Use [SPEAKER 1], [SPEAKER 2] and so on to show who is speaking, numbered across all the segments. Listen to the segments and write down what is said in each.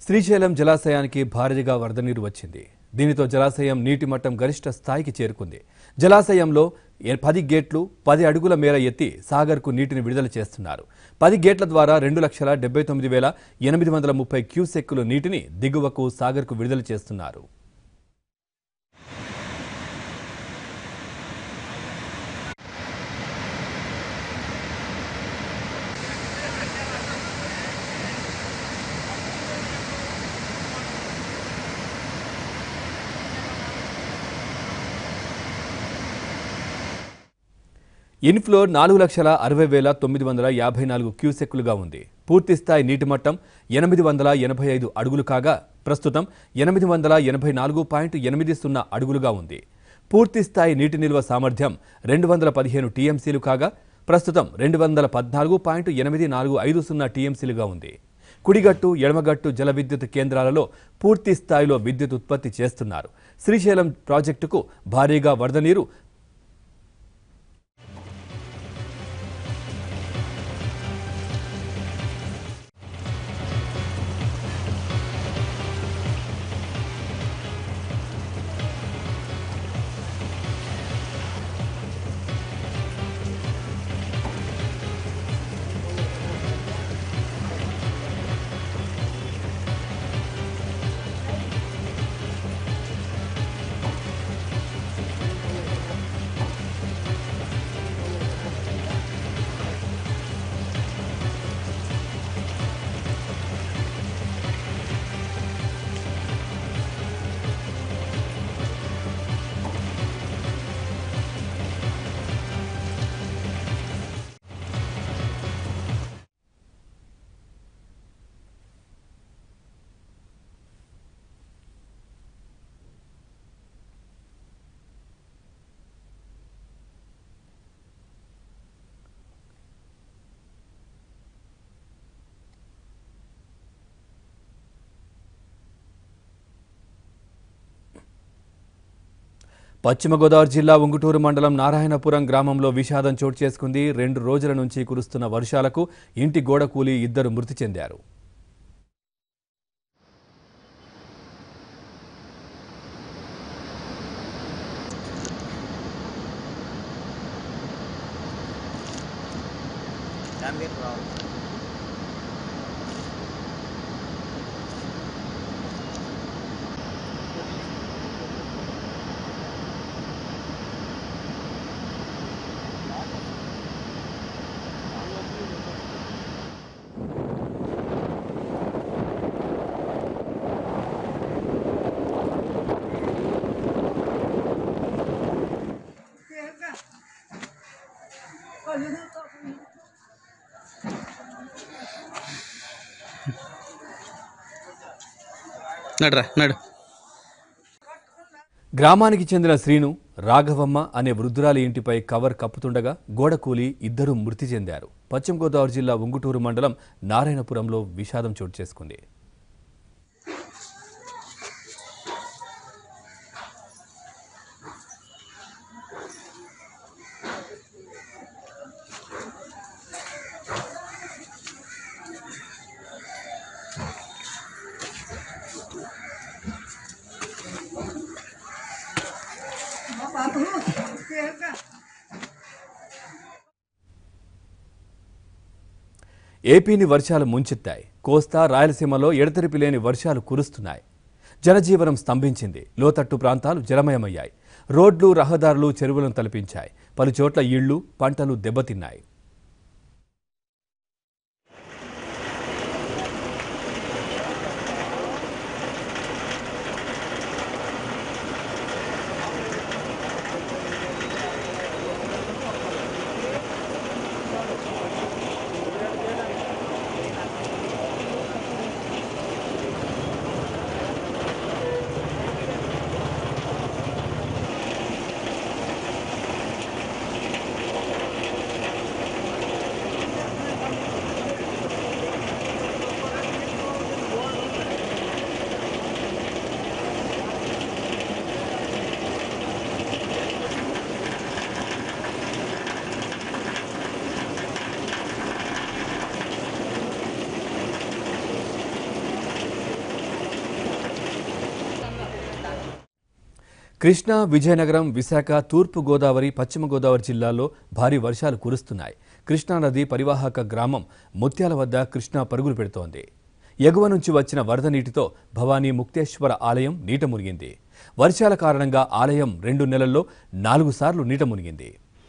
[SPEAKER 1] శ్రీశైలం జలాశయానికి భారీగా వరద నీరు వచ్చింది దీనితో జలాశయం నీటి మట్టం గరిష్ట స్థాయికి చేరుకుంది జలాశయంలో ఎ- పది గేట్లు పది అడుగుల మేర ఎత్తి సాగర్కు నీటిని విడుదల చేస్తున్నారు పది గేట్ల ద్వారా రెండు లక్షల డెబ్బై తొమ్మిది వేల ఎనిమిది వందల ముప్పై క్యూసెక్కుల నీటిని దిగువకు సాగర్కు విడుదల చేస్తున్నారు ఇన్ఫ్లో నాలుగు లక్షల అరవై వేల తొమ్మిది వందల యాభై నాలుగు క్యూసెక్కులుగా ఉంది పూర్తి స్థాయి నీటి మట్టం ఎనిమిది వందల ఎనభై ఐదు అడుగులు కాగా ప్రస్తుతం ఎనిమిది వందల ఎనభై నాలుగు పాయింట్ ఎనిమిది సున్నా అడుగులుగా ఉంది పూర్తి స్థాయి నీటి నిల్వ సామర్థ్యం రెండు వందల పదిహేను టీఎంసీలు కాగా ప్రస్తుతం రెండు వందల పద్నాలుగు పాయింట్ ఎనిమిది నాలుగు ఐదు సున్నా టీఎంసీలుగా ఉంది కుడిగట్టు ఎడమగట్టు జల విద్యుత్ కేంద్రాలలో పూర్తి స్థాయిలో విద్యుత్ ఉత్పత్తి చేస్తున్నారు శ్రీశైలం ప్రాజెక్టుకు భారీగా వరద నీరు పశ్చిమ గోదావరి జిల్లా ఉంగుటూరు మండలం నారాయణపురం గ్రామంలో విషాదం చోటు చేసుకుంది రెండు రోజుల నుంచి కురుస్తున్న వర్షాలకు ఇంటి గోడ కూలి ఇద్దరు మృతి చెందారు
[SPEAKER 2] నడురా నడు
[SPEAKER 1] గ్రామానికి చెందిన శ్రీను రాఘవమ్మ అనే వృద్ధురాలి ఇంటిపై కవర్ కప్పుతుండగా గోడ కూలి ఇద్దరు మృతి చెందారు పశ్చిమ గోదావరి జిల్లా ఉంగుటూరు మండలం నారాయణపురంలో విషాదం చోటు చేసుకుంది ఏపీని వర్షాలు ముంచెత్తాయి కోస్తా రాయలసీమలో ఎడతెరిపి లేని వర్షాలు కురుస్తున్నాయి జనజీవనం స్తంభించింది లోతట్టు ప్రాంతాలు జలమయమయ్యాయి రోడ్లు రహదారులు చెరువులను తలపించాయి పలుచోట్ల ఇళ్లు పంటలు దెబ్బతిన్నాయి కృష్ణా విజయనగరం విశాఖ తూర్పు గోదావరి పశ్చిమ గోదావరి జిల్లాల్లో భారీ వర్షాలు కురుస్తున్నాయి కృష్ణానది పరివాహక గ్రామం ముత్యాల వద్ద కృష్ణా పరుగులు పెడుతోంది ఎగువ నుంచి వచ్చిన వరద నీటితో భవానీ ముక్తేశ్వర ఆలయం నీట మునిగింది వర్షాల కారణంగా ఆలయం రెండు నెలల్లో నాలుగు సార్లు నీట మునిగింది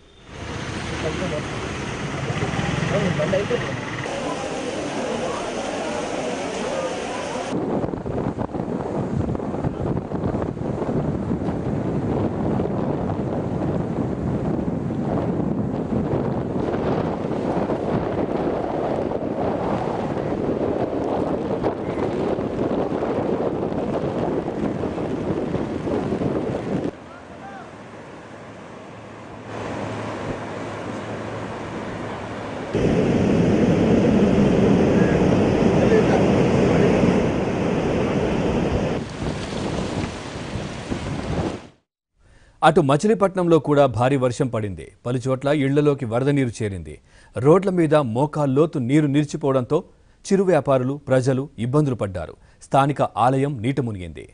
[SPEAKER 1] అటు మచిలీపట్నంలో కూడా భారీ వర్షం పడింది పలుచోట్ల ఇళ్లలోకి వరద నీరు చేరింది రోడ్ల మీద మోకాల్లోతు నీరు నిలిచిపోవడంతో చిరు వ్యాపారులు ప్రజలు ఇబ్బందులు పడ్డారు స్థానిక ఆలయం నీట మునిగింది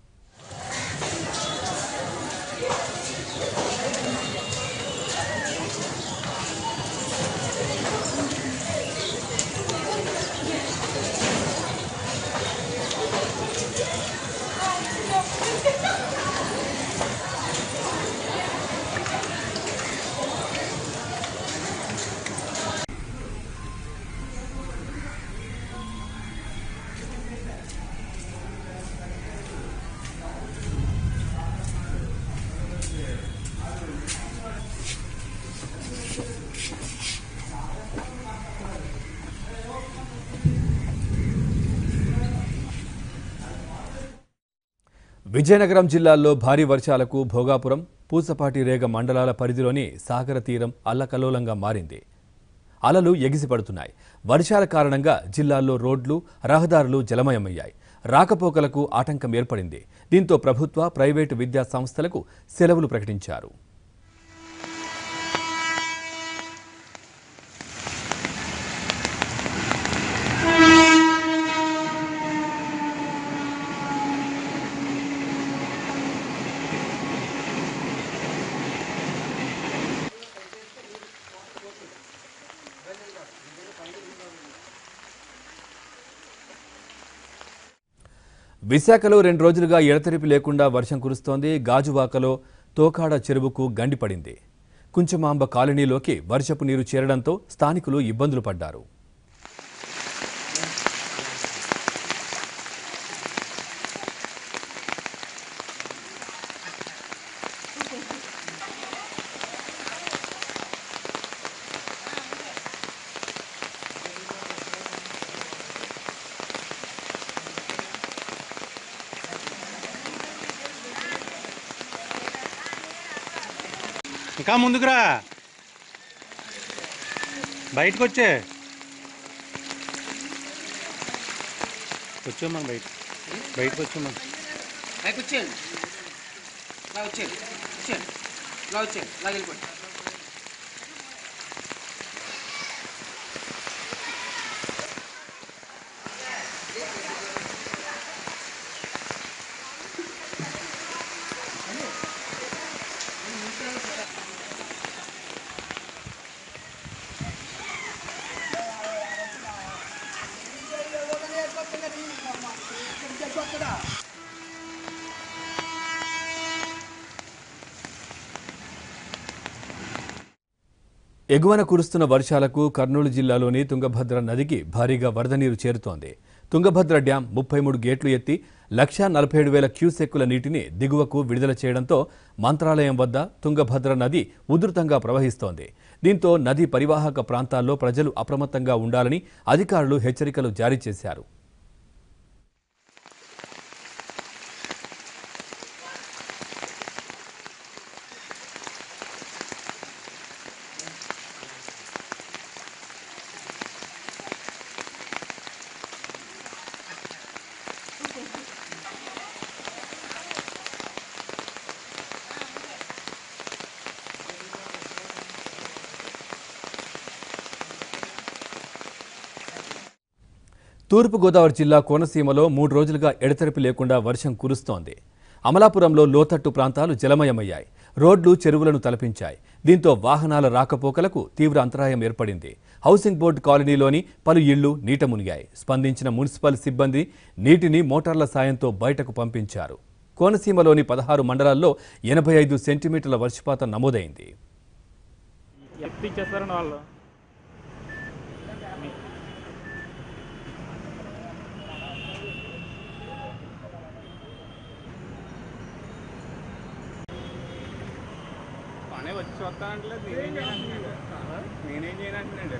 [SPEAKER 1] విజయనగరం జిల్లాలో భారీ వర్షాలకు భోగాపురం పూసపాటి రేగ మండలాల పరిధిలోని సాగర తీరం అల్లకల్లోలంగా మారింది అలలు ఎగిసిపడుతున్నాయి వర్షాల కారణంగా జిల్లాల్లో రోడ్లు రహదారులు జలమయమయ్యాయి రాకపోకలకు ఆటంకం ఏర్పడింది దీంతో ప్రభుత్వ ప్రైవేటు విద్యా సంస్థలకు సెలవులు ప్రకటించారు విశాఖలో రెండు రోజులుగా ఎడతెరిపి లేకుండా వర్షం కురుస్తోంది గాజువాకలో తోకాడ చెరువుకు గండిపడింది కుంచమాంబ కాలనీలోకి వర్షపు నీరు చేరడంతో స్థానికులు ఇబ్బందులు పడ్డారు
[SPEAKER 2] ఇంకా ముందుకురా బయటకు వచ్చే వచ్చామా బయట బయటకు వచ్చామా
[SPEAKER 3] పైకి వచ్చేయండి ఇలా వచ్చేయండి వచ్చేయండి ఇలా వచ్చేయండి ఇలా వెళ్ళిపోండి
[SPEAKER 1] ఎగువన కురుస్తున్న వర్షాలకు కర్నూలు జిల్లాలోని తుంగభద్ర నదికి భారీగా వరద నీరు చేరుతోంది తుంగభద్ర డ్యాం ముప్పై మూడు గేట్లు ఎత్తి లక్షా నలభై ఏడు వేల క్యూసెక్కుల నీటిని దిగువకు విడుదల చేయడంతో మంత్రాలయం వద్ద తుంగభద్ర నది ఉధృతంగా ప్రవహిస్తోంది దీంతో నది పరివాహక ప్రాంతాల్లో ప్రజలు అప్రమత్తంగా ఉండాలని అధికారులు హెచ్చరికలు జారీ చేశారు తూర్పుగోదావరి జిల్లా కోనసీమలో మూడు రోజులుగా ఎడతెరిపి లేకుండా వర్షం కురుస్తోంది అమలాపురంలో లోతట్టు ప్రాంతాలు జలమయమయ్యాయి రోడ్లు చెరువులను తలపించాయి దీంతో వాహనాల రాకపోకలకు తీవ్ర అంతరాయం ఏర్పడింది హౌసింగ్ బోర్డు కాలనీలోని పలు ఇళ్లు నీట మునిగాయి స్పందించిన మున్సిపల్ సిబ్బంది నీటిని మోటార్ల సాయంతో బయటకు పంపించారు కోనసీమలోని పదహారు మండలాల్లో ఎనభై ఐదు సెంటీమీటర్ల వర్షపాతం నమోదైంది
[SPEAKER 4] ఎత్తి ఇచ్చేస్తారండి వాళ్ళు పని వచ్చి చూస్తానంటలేదు నేనేం చేయనంటున్నాడు నేనేం చేయనంటున్నాడు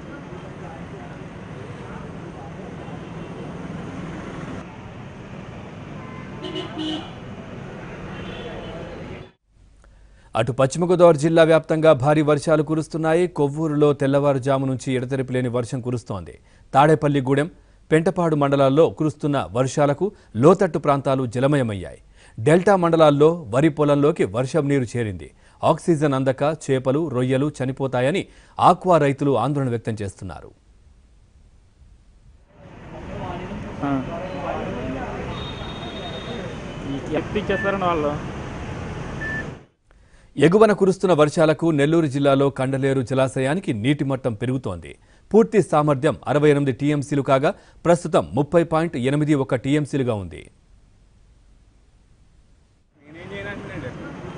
[SPEAKER 1] అటు పశ్చిమ గోదావరి జిల్లా వ్యాప్తంగా భారీ వర్షాలు కురుస్తున్నాయి కొవ్వూరులో తెల్లవారుజాము నుంచి ఎడతెరిపి లేని వర్షం కురుస్తోంది తాడేపల్లిగూడెం పెంటపాడు మండలాల్లో కురుస్తున్న వర్షాలకు లోతట్టు ప్రాంతాలు జలమయమయ్యాయి డెల్టా మండలాల్లో వరి పొలంలోకి వర్షం నీరు చేరింది ఆక్సిజన్ అందక చేపలు రొయ్యలు చనిపోతాయని ఆక్వా రైతులు ఆందోళన వ్యక్తం చేస్తున్నారు
[SPEAKER 4] ఎత్తి ఇచ్చేస్తారండి వాళ్ళు
[SPEAKER 1] ఎగువన కురుస్తున్న వర్షాలకు నెల్లూరు జిల్లాలో కండలేరు జలాశయానికి నీటి మట్టం పెరుగుతోంది పూర్తి సామర్థ్యం అరవై ఎనిమిది టీఎంసీలు కాగా ప్రస్తుతం ముప్పై పాయింట్ ఎనిమిది ఒక టీఎంసీలుగా ఉంది
[SPEAKER 4] నేనేం చేయనంటున్నాడు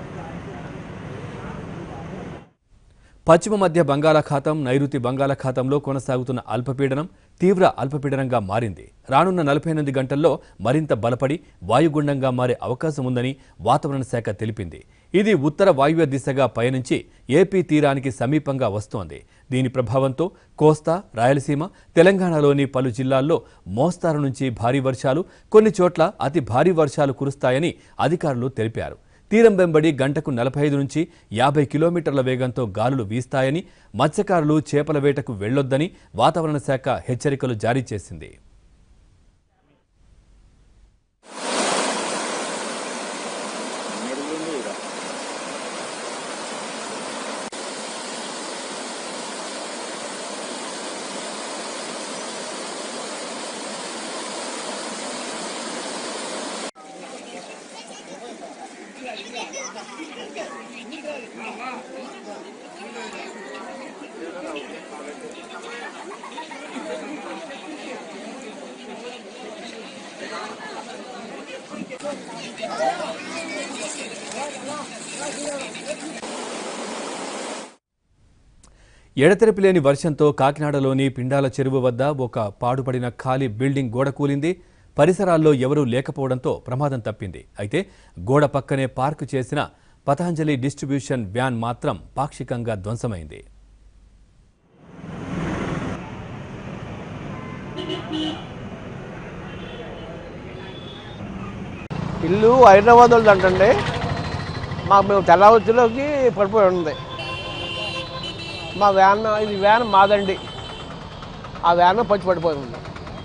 [SPEAKER 1] పశ్చిమ మధ్య బంగాళాఖాతం నైరుతి బంగాళాఖాతంలో కొనసాగుతున్న అల్పపీడనం తీవ్ర అల్పపీడనంగా మారింది రానున్న నలభై ఎనిమిది గంటల్లో మరింత బలపడి వాయుగుండంగా మారే అవకాశం ఉందని వాతావరణ శాఖ తెలిపింది ఇది ఉత్తర వాయువ్య దిశగా పయనించి ఏపీ తీరానికి సమీపంగా వస్తోంది దీని ప్రభావంతో కోస్తా రాయలసీమ తెలంగాణలోని పలు జిల్లాల్లో మోస్తారు నుంచి భారీ వర్షాలు కొన్ని చోట్ల అతి భారీ వర్షాలు కురుస్తాయని అధికారులు తెలిపారు తీరం వెంబడి గంటకు నలభై ఐదు నుంచి యాభై కిలోమీటర్ల వేగంతో గాలులు వీస్తాయని మత్స్యకారులు చేపల వేటకు వెళ్లొద్దని వాతావరణ శాఖ హెచ్చరికలు జారీ చేసింది ఎడతెరిపి లేని వర్షంతో కాకినాడలోని పిండాల చెరువు వద్ద ఒక పాడుపడిన ఖాళీ బిల్డింగ్ గోడ కూలింది పరిసరాల్లో ఎవరూ లేకపోవడంతో ప్రమాదం తప్పింది అయితే గోడ పక్కనే పార్కు చేసిన పతాంజలి డిస్ట్రిబ్యూషన్ వ్యాన్ మాత్రం పాక్షికంగా ధ్వంసమైంది
[SPEAKER 5] ఇల్లు హైదరాబాద్ వాళ్ళది అంటండి మాకు మేము తెల్లవచ్చులోకి పడిపోయి ఉంది మా వ్యాన్ ఇది వ్యాన్ మాదండి ఆ వ్యాన్ పచ్చి పడిపోయి ఉంది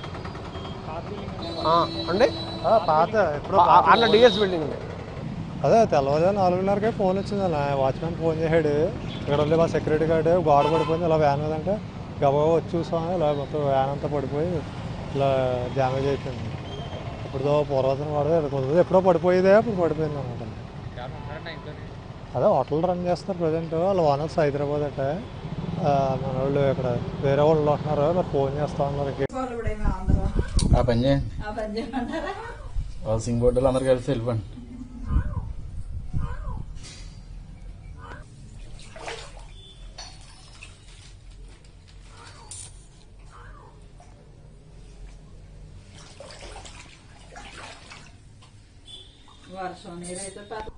[SPEAKER 5] ఆ, అండి
[SPEAKER 6] ఆ, పాత ఎప్పుడో
[SPEAKER 5] ఆ,
[SPEAKER 6] పాత
[SPEAKER 5] అన్న డిఎస్ బిల్డింగ్ అండి
[SPEAKER 6] అదే తెల్లవారు నాలుగున్నరకే ఫోన్ వచ్చింది అలా వాచ్మెన్ ఫోన్ చేశాడు ఇక్కడ ఉంది మా సెక్యూరిటీ గార్డ్ గోడ పడిపోయింది ఇలా వ్యాన్ మీద అంటే గబగబా వచ్చి చూసాం ఇలా మొత్తం వ్యాన్ అంతా పడిపోయి ఇలా డ్యామేజ్ అయిపోయింది ఇప్పుడు పూర్వతన పడదు ఎడుకుంది ఎప్పుడో పడిపోయేదే ఇప్పుడు పడిపోయింది అనమాట అదే హోటల్ రన్ చేస్తారు ప్రజెంట్ వాళ్ళ ఓనర్స్ హైదరాబాద్ అట ఆ, మన వాళ్ళు ఇక్కడ వేరే వాళ్ళు ఉంటున్నారు మరి ఫోన్ చేస్తా ఉన్నారు
[SPEAKER 7] ఆ పని చేయండి
[SPEAKER 8] ఆ పని చేయమంటారా
[SPEAKER 7] హౌసింగ్ బోర్డులు అందరు కలిసి వెళ్ళిపోండి
[SPEAKER 8] వర్షం నీరైతే పెద్ద